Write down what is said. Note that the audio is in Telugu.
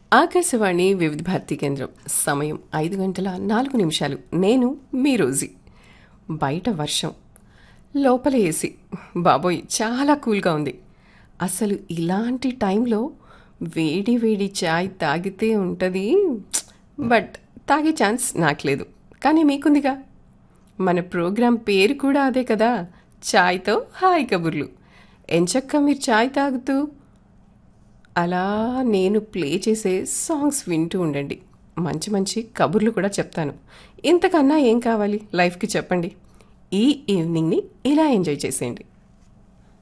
ఆకాశవాణి వివిధ భారతి కేంద్రం సమయం ఐదు గంటల నాలుగు నిమిషాలు నేను మీ రోజీ బయట వర్షం లోపల ఏసీ బాబోయ్ చాలా కూల్గా ఉంది అసలు ఇలాంటి టైంలో వేడి వేడి చాయ్ తాగితే ఉంటుంది బట్ తాగే ఛాన్స్ నాకు లేదు కానీ మీకుందిగా మన ప్రోగ్రాం పేరు కూడా అదే కదా చాయ్తో హాయ్ కబుర్లు ఎంచక్క మీరు చాయ్ తాగుతూ అలా నేను ప్లే చేసే సాంగ్స్ వింటూ ఉండండి మంచి మంచి కబుర్లు కూడా చెప్తాను ఇంతకన్నా ఏం కావాలి లైఫ్కి చెప్పండి ఈ ఈవినింగ్ని ఇలా ఎంజాయ్ చేసేయండి